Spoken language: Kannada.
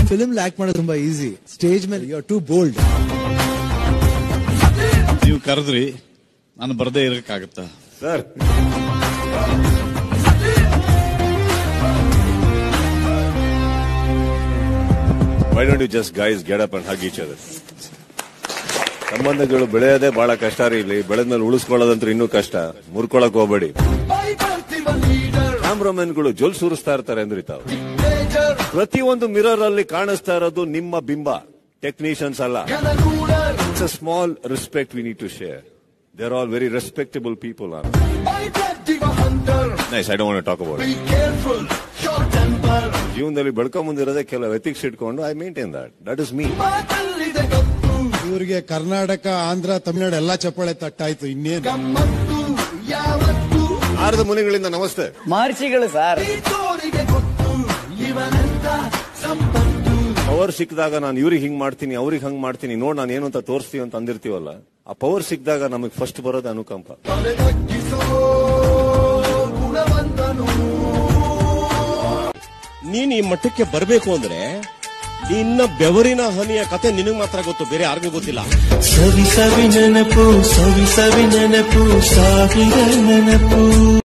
ಫಿಲ್ಮ್ ಆಕ್ಟ್ ಮಾಡೋದು ತುಂಬಾ ಈಸಿ ಸ್ಟೇಜ್ ಮೇಲೆ ಯು ಆರ್ ಟೂ ಬೋಲ್ಡ್ ನೀವು ಕರೆದ್ರಿ ನಾನು ಬರದೇ ಇರಕ್ಕಾಗತ್ತಾ sir why don't you just guys get up and hug each other ಸಂಬಂಧಗಳು ಬೆಳೆಯೋದೇ ಬಹಳ ಕಷ್ಟ ರೀ ಇಲ್ಲಿ ಬೆಳೆದ್ಮೇಲೆ ಉಳಿಸ್ಕೊಳ್ಳೋದಂತೂ ಇನ್ನೂ ಕಷ್ಟ ಮುರ್ಕೊಳಕ್ ಹೋಗ್ಬೇಡಿ ಕ್ಯಾಮ್ರಾಮನ್ಗಳು ಜೊಲ್ ಸುರಿಸ್ತಾ ಇರ್ತಾರೆ ಅಂದ್ರೆ ತಾವು ಪ್ರತಿಯೊಂದು ಮಿರರ್ ಅಲ್ಲಿ ಕಾಣಿಸ್ತಾ ಇರೋದು ನಿಮ್ಮ ಬಿಂಬ ಟೆಕ್ನಿಷಿಯನ್ಸ್ ಅಲ್ಲ it's a small respect we need to share they are all very respectable people are nice I don't talk about ಜೀವನದಲ್ಲಿ ಬೆಳ್ಕೊಂಡ್ ಬಂದಿರೋದೇ ಕೆಲವು ಎಥಿಕ್ಸ್ ಇಟ್ಕೊಂಡು I maintain that that is me ಇವ್ರಿಗೆ ಕರ್ನಾಟಕ ಆಂಧ್ರ ತಮಿಳ್ನಾಡು ಎಲ್ಲಾ ಚಪ್ಪಾಳೆ ತಟ್ಟಾಯ್ತು ಇನ್ನೇನು ಆರದ ಮುನಿಗಳಿಂದ ನಮಸ್ತೆ ಮಹರ್ಷಿಗಳು ಸರ್ ಪವರ್ ಸಿಕ್ಕಿದಾಗ ನಾನು ಇವ್ರಿಗೆ ಹಿಂಗ್ ಮಾಡ್ತೀನಿ ಅವ್ರಿಗೆ ಹಂಗ್ ಮಾಡ್ತೀನಿ ನೋಡ್ ನಾನು ಏನು ಅಂತ ತೋರಿಸ್ತೀವಿ ಅಂತ ಅಂದಿರ್ತೀವಲ್ಲ ಆ ಪವರ್ ಸಿಕ್ಕಿದಾಗ ನಮಗೆ ಫಸ್ಟ್ ಬರೋದು ಅನುಕಂಪ ನೀನ್ ಈ ಮಟ್ಟಕ್ಕೆ ಬರಬೇಕು ಅಂದ್ರೆ ನಿನ್ನ ಬೆವರಿನ ಹನಿಯ ಕತೆ ನಿನಗ್ ಮಾತ್ರ ಗೊತ್ತು ಬೇರೆ ಯಾರಿಗೂ ಗೊತ್ತಿಲ್ಲ ಸವಿ ಸವಿ ನೆನಪು ಸವಿ ಸವಿ ನೆನಪು ಸಾವಿರ ನೆನಪು